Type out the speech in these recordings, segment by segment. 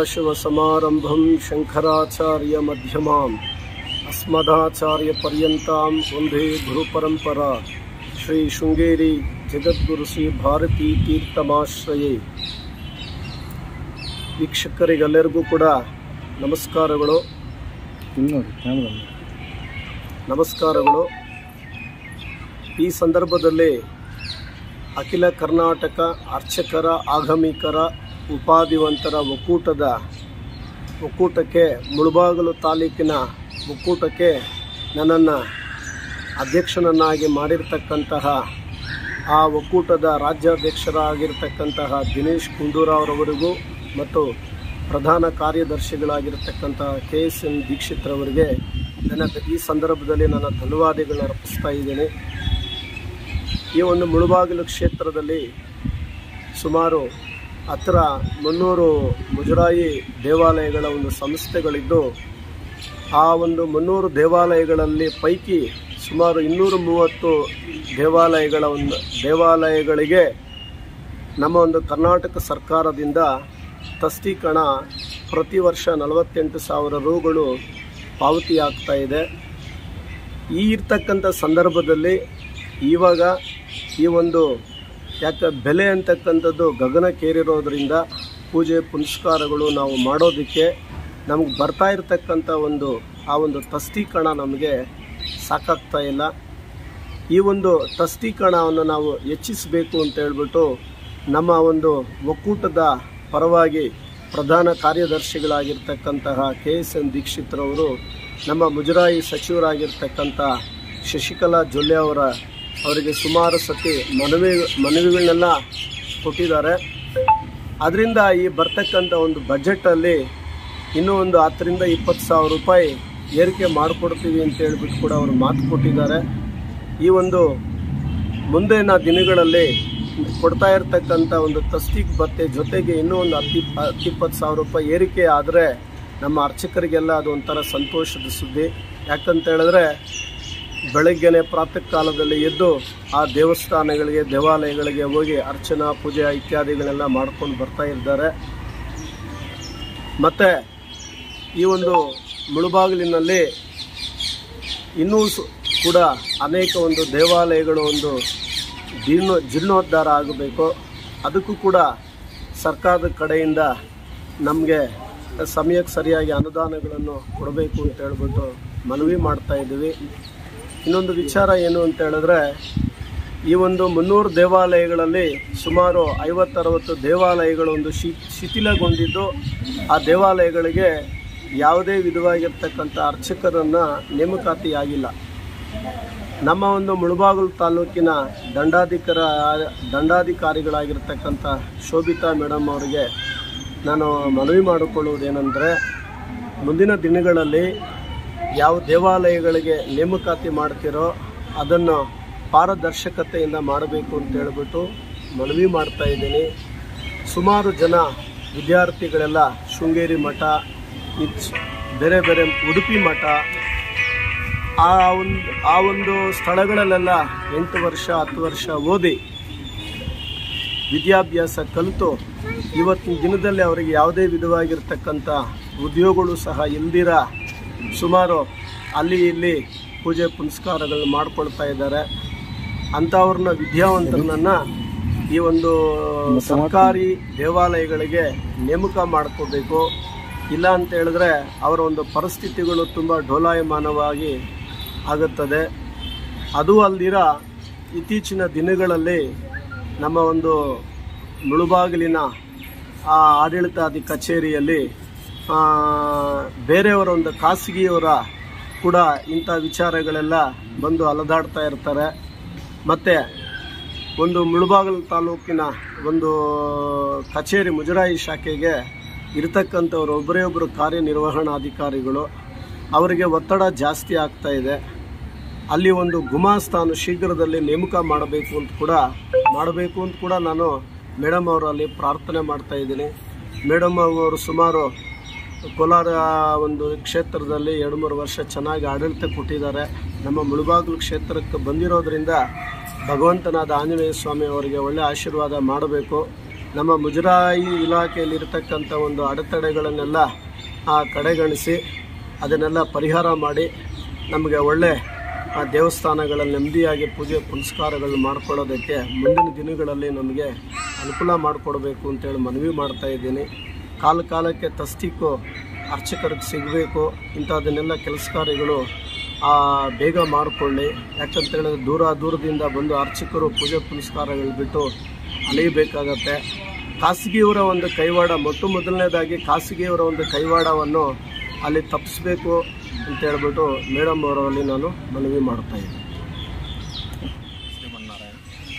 ಸದಾಶಿವಸಮಾರಂಭಂ ಶಂಕರಾಚಾರ್ಯಮಧ್ಯಮಾಂ ಅಸ್ಮದಾಚಾರ್ಯಪರ್ಯಂತಾಂ ಒಂದೇ ಗುರುಪರಂಪರಾ ಶ್ರೀ ಶೃಂಗೇರಿ ಜಗದ್ಗುರು ಶ್ರೀ ಭಾರತೀ ತೀರ್ಥಮಾಶ್ರಯೇ ವೀಕ್ಷಕರಿಗೆಲ್ಲರಿಗೂ ಕೂಡ ನಮಸ್ಕಾರಗಳು ನೋಡಿ ಕ್ಯಾಮ್ರಾ ನಮಸ್ಕಾರಗಳು ಈ ಸಂದರ್ಭದಲ್ಲಿ ಅಖಿಲ ಕರ್ನಾಟಕ ಅರ್ಚಕರ ಆಗಮಿಕರ ಉಪಾಧಿವಂತರ ಒಕ್ಕೂಟದ ಒಕ್ಕೂಟಕ್ಕೆ ಮುಳುಬಾಗಿಲು ತಾಲೂಕಿನ ಒಕ್ಕೂಟಕ್ಕೆ ನನ್ನನ್ನು ಅಧ್ಯಕ್ಷನನ್ನಾಗಿ ಮಾಡಿರ್ತಕ್ಕಂತಹ ಆ ಒಕ್ಕೂಟದ ರಾಜ್ಯಾಧ್ಯಕ್ಷರಾಗಿರ್ತಕ್ಕಂತಹ ದಿನೇಶ್ ಗುಂಡೂರಾವ್ರವರಿಗೂ ಮತ್ತು ಪ್ರಧಾನ ಕಾರ್ಯದರ್ಶಿಗಳಾಗಿರ್ತಕ್ಕಂತಹ ಕೆ ಎಸ್ ಎನ್ ದೀಕ್ಷಿತ್ರವರಿಗೆ ನನ್ನ ಈ ಸಂದರ್ಭದಲ್ಲಿ ನನ್ನ ಧನ್ಯವಾದಗಳನ್ನ ಅರ್ಪಿಸ್ತಾ ಇದ್ದೇನೆ ಈ ಒಂದು ಮುಳುಬಾಗಿಲು ಕ್ಷೇತ್ರದಲ್ಲಿ ಸುಮಾರು ಹತ್ತಿರ ಮುನ್ನೂರು ಮುಜರಾಯಿ ದೇವಾಲಯಗಳ ಒಂದು ಸಂಸ್ಥೆಗಳಿದ್ದು ಆ ಒಂದು ಮುನ್ನೂರು ದೇವಾಲಯಗಳಲ್ಲಿ ಪೈಕಿ ಸುಮಾರು ಇನ್ನೂರ ಮೂವತ್ತು ದೇವಾಲಯಗಳ ಒಂದು ದೇವಾಲಯಗಳಿಗೆ ನಮ್ಮ ಒಂದು ಕರ್ನಾಟಕ ಸರ್ಕಾರದಿಂದ ತಸ್ತೀಕರಣ ಪ್ರತಿ ವರ್ಷ ನಲವತ್ತೆಂಟು ಸಾವಿರ ರೂಗಳು ಪಾವತಿಯಾಗ್ತಾ ಇದೆ ಈ ಇರ್ತಕ್ಕಂಥ ಸಂದರ್ಭದಲ್ಲಿ ಇವಾಗ ಈ ಒಂದು ಯಾಕೆ ಬೆಲೆ ಅಂತಕ್ಕಂಥದ್ದು ಗಗನಕ್ಕೇರಿರೋದ್ರಿಂದ ಪೂಜೆ ಪುನಸ್ಕಾರಗಳು ನಾವು ಮಾಡೋದಕ್ಕೆ ನಮಗೆ ಬರ್ತಾ ಇರತಕ್ಕಂಥ ಒಂದು ಆ ಒಂದು ತಸ್ತೀಕರಣ ನಮಗೆ ಸಾಕಾಗ್ತಾ ಇಲ್ಲ ಈ ಒಂದು ತಸ್ತೀಕರಣವನ್ನು ನಾವು ಹೆಚ್ಚಿಸಬೇಕು ಅಂತ ಹೇಳ್ಬಿಟ್ಟು ನಮ್ಮ ಒಂದು ಒಕ್ಕೂಟದ ಪರವಾಗಿ ಪ್ರಧಾನ ಕಾರ್ಯದರ್ಶಿಗಳಾಗಿರ್ತಕ್ಕಂತಹ ಕೆ ಎಸ್ ಎನ್ ದೀಕ್ಷಿತ್ರವರು ನಮ್ಮ ಮುಜರಾಯಿ ಸಚಿವರಾಗಿರ್ತಕ್ಕಂಥ ಶಶಿಕಲಾ ಜೊಲ್ಲೆ ಅವರ ಅವರಿಗೆ ಸುಮಾರು ಸತಿ ಮನವಿ ಮನವಿಗಳನ್ನೆಲ್ಲ ಕೊಟ್ಟಿದ್ದಾರೆ ಅದರಿಂದ ಈ ಬರ್ತಕ್ಕಂಥ ಒಂದು ಬಜೆಟಲ್ಲಿ ಇನ್ನೂ ಒಂದು ಹತ್ತರಿಂದ ಇಪ್ಪತ್ತು ಸಾವಿರ ರೂಪಾಯಿ ಏರಿಕೆ ಮಾಡಿಕೊಡ್ತೀವಿ ಅಂತ ಹೇಳ್ಬಿಟ್ಟು ಕೂಡ ಅವರು ಮಾತು ಕೊಟ್ಟಿದ್ದಾರೆ ಈ ಒಂದು ಮುಂದಿನ ದಿನಗಳಲ್ಲಿ ಕೊಡ್ತಾ ಇರ್ತಕ್ಕಂಥ ಒಂದು ತಸ್ತೀಕ್ ಭತ್ತೆ ಜೊತೆಗೆ ಇನ್ನೂ ಒಂದು ಹತ್ತು ಹತ್ತಿಪ್ಪತ್ತು ಸಾವಿರ ರೂಪಾಯಿ ಏರಿಕೆ ಆದರೆ ನಮ್ಮ ಅರ್ಚಕರಿಗೆಲ್ಲ ಅದು ಒಂಥರ ಸಂತೋಷದ ಸುದ್ದಿ ಯಾಕಂತ ಹೇಳಿದ್ರೆ ಬೆಳಗ್ಗೆನೆ ಪ್ರಾತಃ ಕಾಲದಲ್ಲಿ ಎದ್ದು ಆ ದೇವಸ್ಥಾನಗಳಿಗೆ ದೇವಾಲಯಗಳಿಗೆ ಹೋಗಿ ಅರ್ಚನಾ ಪೂಜೆ ಇತ್ಯಾದಿಗಳೆಲ್ಲ ಮಾಡ್ಕೊಂಡು ಬರ್ತಾ ಇದ್ದಾರೆ ಮತ್ತು ಈ ಒಂದು ಮುಳುಬಾಗಿಲಿನಲ್ಲಿ ಇನ್ನೂ ಸು- ಕೂಡ ಅನೇಕ ಒಂದು ದೇವಾಲಯಗಳು ಒಂದು ಜೀರ್ಣ ಜೀರ್ಣೋದ್ಧಾರ ಆಗಬೇಕು ಅದಕ್ಕೂ ಕೂಡ ಸರ್ಕಾರದ ಕಡೆಯಿಂದ ನಮಗೆ ಸಮಯಕ್ಕೆ ಸರಿಯಾಗಿ ಅನುದಾನಗಳನ್ನು ಕೊಡಬೇಕು ಅಂತ ಹೇಳ್ಬಿಟ್ಟು ಮನವಿ ಮಾಡ್ತಾ ಇದ್ದೀವಿ ಇನ್ನೊಂದು ವಿಚಾರ ಏನು ಅಂತ ಹೇಳಿದ್ರೆ ಈ ಒಂದು ಮುನ್ನೂರು ದೇವಾಲಯಗಳಲ್ಲಿ ಸುಮಾರು ಐವತ್ತರವತ್ತು ದೇವಾಲಯಗಳು ಒಂದು ಶಿ ಶಿಥಿಲಗೊಂಡಿದ್ದು ಆ ದೇವಾಲಯಗಳಿಗೆ ಯಾವುದೇ ವಿಧವಾಗಿರ್ತಕ್ಕಂಥ ಅರ್ಚಕರನ್ನು ನೇಮಕಾತಿಯಾಗಿಲ್ಲ ನಮ್ಮ ಒಂದು ಮುಳುಬಾಗಿಲು ತಾಲೂಕಿನ ದಂಡಾಧಿಕಾರ ದಂಡಾಧಿಕಾರಿಗಳಾಗಿರ್ತಕ್ಕಂಥ ಶೋಭಿತಾ ಮೇಡಮ್ ಅವರಿಗೆ ನಾನು ಮನವಿ ಮಾಡಿಕೊಳ್ಳುವುದೇನೆಂದರೆ ಮುಂದಿನ ದಿನಗಳಲ್ಲಿ ಯಾವ ದೇವಾಲಯಗಳಿಗೆ ನೇಮಕಾತಿ ಮಾಡ್ತಿರೋ ಅದನ್ನು ಪಾರದರ್ಶಕತೆಯಿಂದ ಮಾಡಬೇಕು ಅಂತ ಹೇಳ್ಬಿಟ್ಟು ಮನವಿ ಮಾಡ್ತಾ ಇದ್ದೀನಿ ಸುಮಾರು ಜನ ವಿದ್ಯಾರ್ಥಿಗಳೆಲ್ಲ ಶೃಂಗೇರಿ ಮಠ ಇತ್- ಬೇರೆ ಬೇರೆ ಉಡುಪಿ ಮಠ ಆ ಒಂದು ಆ ಒಂದು ಸ್ಥಳಗಳಲ್ಲೆಲ್ಲ ಎಂಟು ವರ್ಷ ಹತ್ತು ವರ್ಷ ಓದಿ ವಿದ್ಯಾಭ್ಯಾಸ ಕಲಿತು ಇವತ್ತಿನ ದಿನದಲ್ಲಿ ಅವರಿಗೆ ಯಾವುದೇ ವಿಧವಾಗಿರ್ತಕ್ಕಂಥ ಉದ್ಯೋಗಗಳು ಸಹ ಇಲ್ದಿರ ಸುಮಾರು ಅಲ್ಲಿ ಇಲ್ಲಿ ಪೂಜೆ ಪುನಸ್ಕಾರಗಳು ಮಾಡ್ಕೊಳ್ತಾ ಇದ್ದಾರೆ ಅಂಥವ್ರನ್ನ ವಿದ್ಯಾವಂತರನ್ನ ಈ ಒಂದು ಸರ್ಕಾರಿ ದೇವಾಲಯಗಳಿಗೆ ನೇಮಕ ಮಾಡ್ಕೋಬೇಕು ಇಲ್ಲ ಅಂತ ಹೇಳಿದ್ರೆ ಅವರ ಒಂದು ಪರಿಸ್ಥಿತಿಗಳು ತುಂಬ ಡೋಲಾಯಮಾನವಾಗಿ ಆಗುತ್ತದೆ ಅದು ಅಲ್ದಿರ ಇತ್ತೀಚಿನ ದಿನಗಳಲ್ಲಿ ನಮ್ಮ ಒಂದು ಮುಳುಬಾಗಿಲಿನ ಆ ಆಡಳಿತಾಧಿ ಕಚೇರಿಯಲ್ಲಿ ಆ, ಬೇರೆಯವರ ಒಂದು ಖಾಸಗಿಯವರ ಕೂಡ ಇಂಥ ವಿಚಾರಗಳೆಲ್ಲ ಬಂದು ಅಲದಾಡ್ತಾ ಇರ್ತಾರೆ ಮತ್ತು ಒಂದು ಮುಳುಬಾಗಿಲು ತಾಲೂಕಿನ ಒಂದು ಕಚೇರಿ ಮುಜರಾಯಿ ಶಾಖೆಗೆ ಇರತಕ್ಕಂಥವ್ರು ಒಬ್ಬರೇ ಒಬ್ಬರು ಕಾರ್ಯನಿರ್ವಹಣಾಧಿಕಾರಿಗಳು ಅವರಿಗೆ ಒತ್ತಡ ಜಾಸ್ತಿ ಆಗ್ತಾ ಇದೆ ಅಲ್ಲಿ ಒಂದು ಗುಮಾಸ್ತಾನು ಶೀಘ್ರದಲ್ಲಿ ನೇಮಕ ಮಾಡಬೇಕು ಅಂತ ಕೂಡ ಮಾಡಬೇಕು ಅಂತ ಕೂಡ ನಾನು ಮೇಡಮ್ ಅವರು ಅಲ್ಲಿ ಪ್ರಾರ್ಥನೆ ಮಾಡ್ತಾ ಇದ್ದೀನಿ ಮೇಡಮ್ ಅವರು ಸುಮಾರು ಕೋಲಾರ ಒಂದು ಕ್ಷೇತ್ರದಲ್ಲಿ ಎರಡು ಮೂರು ವರ್ಷ ಚೆನ್ನಾಗಿ ಆಡಳಿತ ಕೊಟ್ಟಿದ್ದಾರೆ ನಮ್ಮ ಮುಳುಬಾಗಿಲು ಕ್ಷೇತ್ರಕ್ಕೆ ಬಂದಿರೋದ್ರಿಂದ ಭಗವಂತನಾದ ಆಂಜನೇಯ ಸ್ವಾಮಿ ಅವರಿಗೆ ಒಳ್ಳೆ ಆಶೀರ್ವಾದ ಮಾಡಬೇಕು ನಮ್ಮ ಮುಜರಾಯಿ ಇಲಾಖೆಯಲ್ಲಿರ್ತಕ್ಕಂಥ ಒಂದು ಅಡೆತಡೆಗಳನ್ನೆಲ್ಲ ಆ ಕಡೆಗಣಿಸಿ ಅದನ್ನೆಲ್ಲ ಪರಿಹಾರ ಮಾಡಿ ನಮಗೆ ಒಳ್ಳೆ ಆ ದೇವಸ್ಥಾನಗಳಲ್ಲಿ ನೆಮ್ಮದಿಯಾಗಿ ಪೂಜೆ ಪುನಸ್ಕಾರಗಳು ಮಾಡ್ಕೊಳ್ಳೋದಕ್ಕೆ ಮುಂದಿನ ದಿನಗಳಲ್ಲಿ ನಮಗೆ ಅನುಕೂಲ ಮಾಡಿಕೊಡ್ಬೇಕು ಅಂತೇಳಿ ಮನವಿ ಮಾಡ್ತಾ ಇದ್ದೀನಿ ಕಾಲ ಕಾಲಕ್ಕೆ ತಸ್ತಿಕ್ಕು ಅರ್ಚಕರಿಗೆ ಸಿಗಬೇಕು ಇಂಥದ್ದನ್ನೆಲ್ಲ ಕೆಲಸ ಕಾರ್ಯಗಳು ಆ, ಬೇಗ ಮಾಡಿಕೊಳ್ಳಿ ಯಾಕಂತ ಹೇಳಿದ್ರೆ ದೂರ ದೂರದಿಂದ ಬಂದು ಅರ್ಚಕರು ಪೂಜೆ ಪುನಸ್ಕಾರಗಳು ಬಿಟ್ಟು ಅಲಿಯಬೇಕಾಗತ್ತೆ ಖಾಸಗಿಯವರ ಒಂದು ಕೈವಾಡ ಮೊಟ್ಟ ಮೊದಲನೇದಾಗಿ ಖಾಸಗಿಯವರ ಒಂದು ಕೈವಾಡವನ್ನು ಅಲ್ಲಿ ತಪ್ಪಿಸ್ಬೇಕು ಅಂತ ಹೇಳ್ಬಿಟ್ಟು ಮೇಡಮ್ ಅವರಲ್ಲಿ ನಾನು ಮನವಿ ಮಾಡ್ತಾ ಇದ್ದೀನಿ ಶ್ರೀಮನ್ನಾರಾಯಣ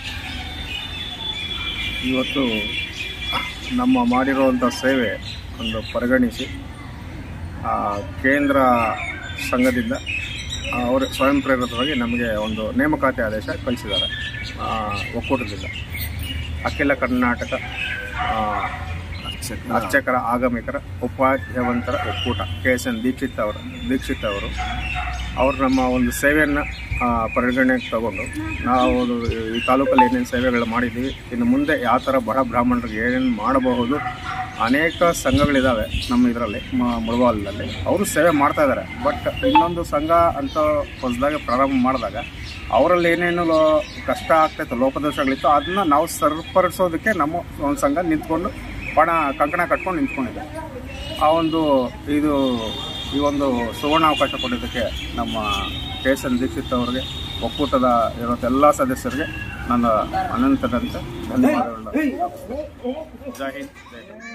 ಇವತ್ತು ನಮ್ಮ ಮಾಡಿರುವಂಥ ಸೇವೆ ಒಂದು ಪರಿಗಣಿಸಿ ಆ, ಕೇಂದ್ರ ಸಂಘದಿಂದ ಅವರು ಸ್ವಯಂ ಪ್ರೇರಿತವಾಗಿ ನಮಗೆ ಒಂದು ನೇಮಕಾತಿ ಆದೇಶ ಕಳಿಸಿದ್ದಾರೆ ಆ, ಒಕ್ಕೂಟದಿಂದ ಅಖಿಲ ಕರ್ನಾಟಕ ಆ, ಅರ್ಚಕರ ಆಗಮಿಕರ ಉಪಾಧ್ಯಾವಂತರ ಒಕ್ಕೂಟ ಕೆ ಎಸ್ ಎನ್ ದೀಕ್ಷಿತ್ ಅವರು ದೀಕ್ಷಿತ್ ಅವರು ಅವರು ನಮ್ಮ ಒಂದು ಸೇವೆಯನ್ನು ಪರಿಗಣನೆಗೆ ತಗೊಂಡು ನಾವು ಅದು ಈ ತಾಲೂಕಲ್ಲಿ ಏನೇನು ಸೇವೆಗಳು ಮಾಡಿದ್ದೀವಿ ಇನ್ನು ಮುಂದೆ ಯಾವ ಥರ ಬಡ ಬ್ರಾಹ್ಮಣರಿಗೆ ಏನೇನು ಮಾಡಬಹುದು ಅನೇಕ ಸಂಘಗಳಿದ್ದಾವೆ ನಮ್ಮ ಇದರಲ್ಲಿ ಮುಳಬಾಲದಲ್ಲಿ ಅವರು ಸೇವೆ ಮಾಡ್ತಾ ಇದ್ದಾರೆ ಬಟ್ ಇನ್ನೊಂದು ಸಂಘ ಅಂತ ಹೊಸದಾಗಿ ಪ್ರಾರಂಭ ಮಾಡಿದಾಗ ಅವರಲ್ಲಿ ಏನೇನು ಲೋ- ಕಷ್ಟ ಆಗ್ತಾಯಿತ್ತು ಲೋಪದೋಷಗಳಿತ್ತು ಅದನ್ನ ನಾವು ಸರಿಪಡಿಸೋದಕ್ಕೆ ನಮ್ಮ ಒಂದು ಸಂಘ ನಿಂತ್ಕೊಂಡು ಪಣ ಕಂಕಣ ಕಟ್ಕೊಂಡು ನಿಂತ್ಕೊಂಡಿದೆ ಆ ಒಂದು ಇದು ಈ ಒಂದು ಸುವರ್ಣಾವಕಾಶ ಕೊಟ್ಟಿದ್ದಕ್ಕೆ ನಮ್ಮ ಕೆ ಎಸ್ ಎನ್ ದೀಕ್ಷಿತ್ ಅವರಿಗೆ ಒಕ್ಕೂಟದ ಇರೋ ಎಲ್ಲ ಸದಸ್ಯರಿಗೆ ನನ್ನ ಅನಂತದಂತ ಧನ್ಯವಾದಗಳನ್ನ ಜೈ ಹಿಂದ್ ಜೈ ಹಿಂದ್